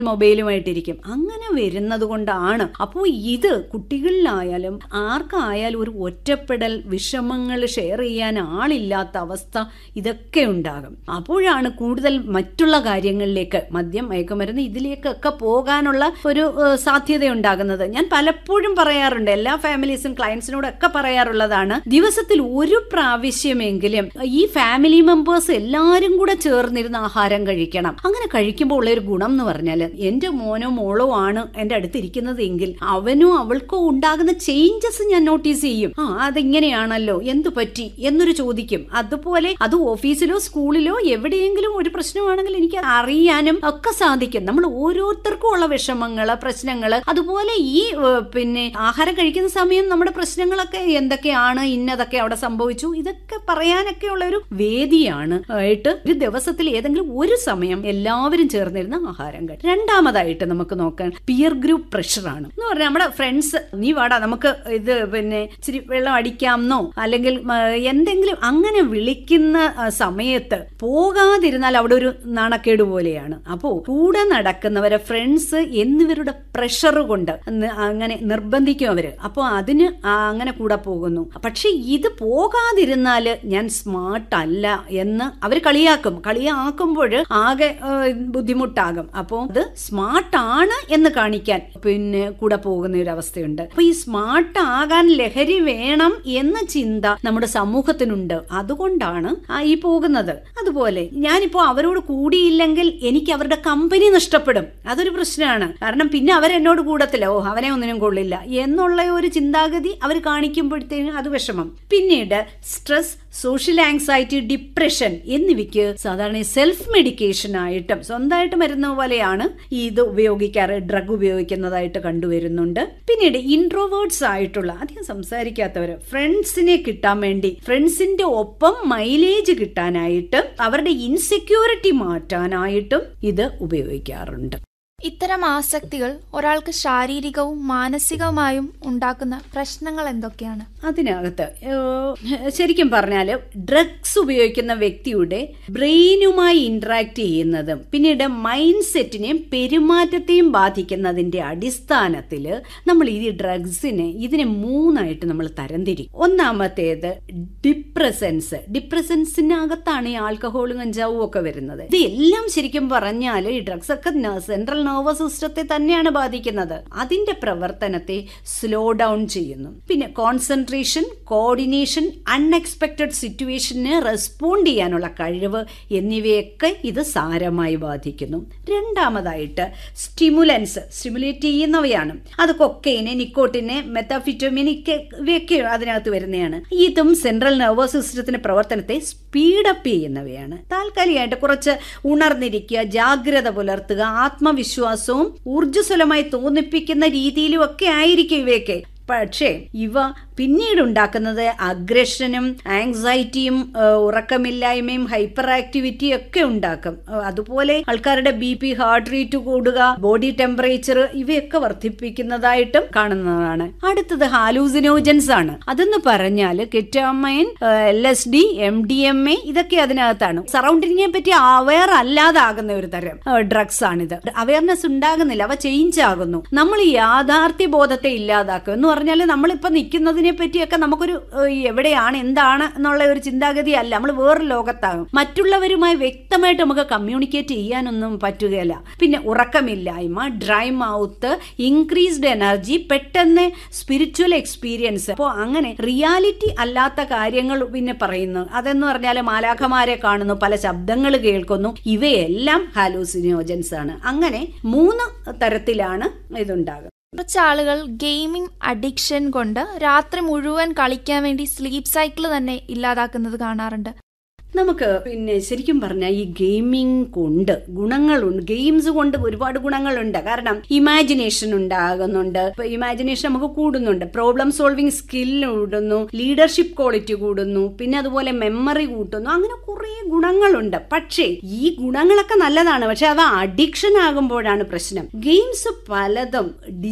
മൊബൈലുമായിട്ടിരിക്കും അങ്ങനെ വരുന്നത് കൊണ്ടാണ് അപ്പോൾ ഇത് കുട്ടികളിലായാലും ആർക്കായാലും ഒരു ഒറ്റപ്പെടൽ വിഷമങ്ങൾ ഷെയർ ചെയ്യാൻ ആളില്ലാത്ത അവസ്ഥ ഇതൊക്കെ ഉണ്ടാകും അപ്പോഴാണ് കൂടുതൽ മറ്റുള്ള കാര്യങ്ങളിലേക്ക് മദ്യം മയക്കുമരുന്ന് ഇതിലേക്കൊക്കെ പോകാനുള്ള ഒരു ഏഹ്, സാധ്യത ഉണ്ടാകുന്നത് ഞാൻ പലപ്പോഴും പറയാറുണ്ട് എല്ലാ ഫാമിലീസും ക്ലയൻസിനോടൊക്കെ പറയാറുള്ളതാണ് ദിവസത്തിൽ ഒരു പ്രാവശ്യമെങ്കിലും ഈ ഫാമിലി മെമ്പേഴ്സ് എല്ലാവരും കൂടെ ചേർന്നിരുന്ന് ആഹാരം കഴിക്കണം അങ്ങനെ കഴിക്കുമ്പോൾ ഉള്ള ഒരു ഗുണം എന്ന് പറഞ്ഞാൽ എന്റെ മോനോ മോളോ ആണ് എന്റെ അടുത്തിരിക്കുന്നത് എങ്കിൽ അവനോ അവൾക്കോ ഉണ്ടാകുന്ന ചേഞ്ചസ് ഞാൻ നോട്ടീസ് ചെയ്യും ആ അതെങ്ങനെയാണല്ലോ എന്തു പറ്റി എന്നൊരു ചോദിക്കും അതുപോലെ അത് ഓഫീസിലോ സ്കൂളിലോ എവിടെയെങ്കിലും ഒരു പ്രശ്നമാണെങ്കിൽ എനിക്ക് അറിയാനും ഒക്കെ സാധിക്കും നമ്മൾ ഓരോരുത്തർക്കും ഉള്ള വിഷമങ്ങള് പ്രശ്നങ്ങള് അതുപോലെ ഈ ഏഹ്, പിന്നെ ആഹാരം കഴിക്കുന്ന സമയം നമ്മുടെ പ്രശ്നങ്ങളൊക്കെ എന്തൊക്കെയാണ് ഇന്നതൊക്കെ അവിടെ സംഭവിച്ചു ഇതൊക്കെ പറയാനൊക്കെ ഉള്ള ഒരു വേദിയാണ് ആയിട്ട് ഒരു ദിവസത്തിൽ ഏതെങ്കിലും ഒരു സമയം എല്ലാവരും ചേർന്നിരുന്ന ആഹാരം കഴിക്കും രണ്ടാമതായിട്ട് നമുക്ക് നോക്കാൻ പിയർ ഗ്രൂപ്പ് പ്രഷറാണ് എന്ന് പറഞ്ഞാൽ നമ്മുടെ ഫ്രണ്ട്സ് നീ വാടാ നമുക്ക് ഇത് പിന്നെ ഇച്ചിരി വെള്ളം അടിക്കാമെന്നോ അല്ലെങ്കിൽ മ, എന്തെങ്കിലും അങ്ങനെ വിളിക്കുന്ന ആ, സമയത്ത് പോകാതിരുന്നാൽ അവിടെ ഒരു നാണക്കേട് പോലെയാണ് അപ്പോ കൂടെ നടക്കുന്നവരെ ഫ്രണ്ട്സ് എന്നിവരുടെ പ്രഷർ കൊണ്ട് ന- അങ്ങനെ നിർബന്ധിക്കും അവര് അപ്പോൾ അതിന് ആ അങ്ങനെ കൂടെ പോകുന്നു പക്ഷെ ഇത് പോകാതിരുന്നാല് ഞാൻ സ്മാർട്ട് അല്ല എന്ന് അവർ കളിയാക്കും കളിയാക്കുമ്പോൾ ആകെ ഏഹ്, ബുദ്ധിമുട്ടാകും അപ്പോൾ അത് സ്മാർട്ട് ആണ് എന്ന് കാണിക്കാൻ പിന്നെ കൂടെ പോകുന്ന ഒരു അവസ്ഥയുണ്ട് അപ്പൊ ഈ സ്മാർട്ട് ആകാൻ ലഹരി വേണം എന്ന ചിന്ത നമ്മുടെ സമൂഹത്തിനുണ്ട് അതുകൊണ്ടാണ് ആ ഈ പോകുന്നത് അതുപോലെ ഞാനിപ്പോ അവരോട് കൂടിയില്ലെങ്കിൽ എനിക്ക് അവരുടെ കമ്പനി നഷ്ടപ്പെടും അതൊരു പ്രശ്നമാണ് കാരണം പിന്നെ അവരെന്നോട് കൂടത്തില്ല ഓ അവനെ ഒന്നിനും കൊള്ളില്ല എന്നുള്ള ഒരു ചിന്താഗതി അവർ കാണിക്കുമ്പോഴത്തേനും അത് വിഷമം പിന്നീട് സ്ട്രെസ് സോഷ്യൽ ആങ്സൈറ്റി ഡിപ്രഷൻ എന്നിവയ്ക്ക് സാധാരണ സെൽഫ് മെഡിക്കേഷൻ ആയിട്ടും സ്വന്തമായിട്ട് മരുന്ന് പോലെയാണ് ഇത് ഉപയോഗിക്കാറ് ഡ്രഗ് ഉപയോഗിക്കുന്നതായിട്ട് കണ്ടുവരുന്നുണ്ട് പിന്നീട് ഇൻട്രോവേർട്സ് ആയിട്ടുള്ള അധികം സംസാരിക്കാത്തവർ ഫ്രണ്ട്സിനെ കിട്ടാൻ വേണ്ടി ഫ്രണ്ട്സിന്റെ ഒപ്പം മൈലേജ് കിട്ടാനായിട്ട് അവരുടെ ഇൻസെക്യൂരിറ്റി മാറ്റാനായിട്ടും ഇത് ഉപയോഗിക്കാറുണ്ട് ഇത്തരം ആസക്തികൾ ഒരാൾക്ക് ശാരീരികവും മാനസികവുമായും ഉണ്ടാക്കുന്ന പ്രശ്നങ്ങൾ എന്തൊക്കെയാണ് അതിനകത്ത് ഏഹ്, ശരിക്കും പറഞ്ഞാൽ ഡ്രഗ്സ് ഉപയോഗിക്കുന്ന വ്യക്തിയുടെ ബ്രെയിനുമായി ഇന്ററാക്ട് ചെയ്യുന്നതും പിന്നീട് മൈൻഡ് സെറ്റിനെയും പെരുമാറ്റത്തെയും ബാധിക്കുന്നതിന്റെ അടിസ്ഥാനത്തിൽ നമ്മൾ ഈ ഡ്രഗ്സിനെ ഇതിനെ മൂന്നായിട്ട് നമ്മൾ തരംതിരിക്കും ഒന്നാമത്തേത് ഡിപ്രസൻസ് ഡിപ്രസൻസിനകത്താണ് ഈ ആൽക്കഹോളും കഞ്ചാവും ഒക്കെ വരുന്നത് ഇത് എല്ലാം ശരിക്കും പറഞ്ഞാൽ ഈ ഡ്രഗ്സ് ഒക്കെ സെൻട്രൽ നെർവസ് സിസ്റ്റത്തെ തന്നെയാണ് ബാധിക്കുന്നത് അതിന്റെ പ്രവർത്തനത്തെ സ്ലോ ഡൗൺ ചെയ്യുന്നു പിന്നെ കോൺസെൻട്രേഷൻ കോർഡിനേഷൻ അൺഎക്സ്പെക്ടഡ് സിറ്റുവേഷന് റെസ്പോണ്ട് ചെയ്യാനുള്ള കഴിവ് എന്നിവയൊക്കെ ഇത് സാരമായി ബാധിക്കുന്നു രണ്ടാമതായിട്ട് സ്റ്റിമുലൻസ് സ്റ്റിമുലേറ്റ് ചെയ്യുന്നവയാണ് അത് കൊക്കൈന് നിക്കോട്ടിന് മെത്താഫിറ്റോമിൻ ഇവയൊക്കെ അതിനകത്ത് വരുന്നതാണ് ഇതും സെൻട്രൽ നെർവസ് സിസ്റ്റത്തിന്റെ പ്രവർത്തനത്തെ സ്പീഡപ്പ് ചെയ്യുന്നവയാണ് താൽക്കാലികമായിട്ട് കുറച്ച് ഉണർന്നിരിക്കുക ജാഗ്രത പുലർത്തുക ആത്മവിശ്വാസവും ഊർജ്ജസ്വലമായി തോന്നിപ്പിക്കുന്ന രീതിയിലും ഒക്കെ ആയിരിക്കും ഇവയൊക്കെ പക്ഷേ ഇവ പിന്നീട് ഉണ്ടാക്കുന്നത് അഗ്രഷനും ആങ്സൈറ്റിയും ഏഹ്, ഉറക്കമില്ലായ്മയും ഹൈപ്പർ ആക്ടിവിറ്റിയും ഒക്കെ ഉണ്ടാക്കും ഏഹ്, അതുപോലെ ആൾക്കാരുടെ ബി പി ഹാർട്ട് റേറ്റ് കൂടുക ബോഡി ടെമ്പറേച്ചർ ഇവയൊക്കെ വർദ്ധിപ്പിക്കുന്നതായിട്ടും കാണുന്നതാണ് അടുത്തത് ഹാലൂസിനോജൻസ് ആണ് അതെന്ന് പറഞ്ഞാൽ ketamine L S D M D M A ഇതൊക്കെ അതിനകത്താണ് സറൗണ്ടിങ്ങിനെ പറ്റി അവയർ അല്ലാതാകുന്ന ഒരു തരം ഡ്രഗ്സ് ആണിത് അവയർനെസ് ഉണ്ടാകുന്നില്ല അവ ചേഞ്ച് ആകുന്നു നമ്മൾ ഈ യാഥാർത്ഥ്യ ബോധത്തെ ഇല്ലാതാക്കും എന്ന് പറഞ്ഞാൽ നമ്മളിപ്പോ നിൽക്കുന്നതിനെ പറ്റിയൊക്കെ നമുക്കൊരു ഏഹ്, എവിടെയാണ് എന്താണ് എന്നുള്ള ഒരു ചിന്താഗതി അല്ല നമ്മൾ വേറൊരു ലോകത്താകും മറ്റുള്ളവരുമായി വ്യക്തമായിട്ട് നമുക്ക് കമ്മ്യൂണിക്കേറ്റ് ചെയ്യാനൊന്നും പറ്റുകയില്ല പിന്നെ ഉറക്കമില്ലായ്മ ഡ്രൈ മൗത്ത് ഇൻക്രീസ്ഡ് എനർജി പെട്ടെന്ന് സ്പിരിച്വൽ എക്സ്പീരിയൻസ് അപ്പോൾ അങ്ങനെ റിയാലിറ്റി അല്ലാത്ത കാര്യങ്ങൾ പിന്നെ പറയുന്നു അതെന്ന് പറഞ്ഞാൽ മാലാഖമാരെ കാണുന്നു പല ശബ്ദങ്ങൾ കേൾക്കുന്നു ഇവയെല്ലാം ഹാലൂസിനോജൻസ് ആണ് അങ്ങനെ മൂന്ന് തരത്തിലാണ് ഇതുണ്ടാകുന്നത് കുറച്ച് ആളുകൾ ഗെയിമിംഗ് അഡിക്ഷൻ കൊണ്ട് രാത്രി മുഴുവൻ കളിക്കാൻ വേണ്ടി സ്ലീപ്പ് സൈക്കിൾ തന്നെ ഇല്ലാതാക്കുന്നത് കാണാറുണ്ട് നമുക്ക് പിന്നെ ശരിക്കും പറഞ്ഞാൽ ഈ ഗെയിമിംഗ് കൊണ്ട് ഗുണങ്ങളുണ്ട് ഗെയിംസ് കൊണ്ട് ഒരുപാട് ഗുണങ്ങളുണ്ട് കാരണം ഇമാജിനേഷൻ ഉണ്ടാകുന്നുണ്ട് ഇപ്പൊ ഇമാജിനേഷൻ നമുക്ക് കൂടുന്നുണ്ട് പ്രോബ്ലം സോൾവിങ് സ്കിൽ കൂടുന്നു ലീഡർഷിപ്പ് ക്വാളിറ്റി കൂടുന്നു പിന്നെ അതുപോലെ മെമ്മറി കൂട്ടുന്നു അങ്ങനെ കുറേ ഗുണങ്ങളുണ്ട് പക്ഷേ ഈ ഗുണങ്ങളൊക്കെ നല്ലതാണ് പക്ഷെ അവ അഡിക്ഷൻ ആകുമ്പോഴാണ് പ്രശ്നം ഗെയിംസ് പലതും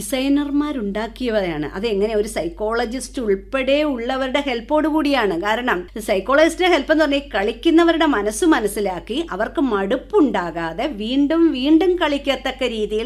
ഡിസൈനർമാരുണ്ടാക്കിയവയാണ് അതെങ്ങനെ ഒരു സൈക്കോളജിസ്റ്റ് ഉൾപ്പെടെ ഉള്ളവരുടെ ഹെൽപ്പോട് കൂടിയാണ് കാരണം സൈക്കോളജിസ്റ്റിന്റെ ഹെൽപ്പ് എന്ന് പറഞ്ഞാൽ കളിക്കുന്നവരുടെ മനസ്സ് മനസ്സിലാക്കി അവർക്ക് മടുപ്പുണ്ടാകാതെ വീണ്ടും വീണ്ടും കളിക്കത്തക്ക രീതിയിൽ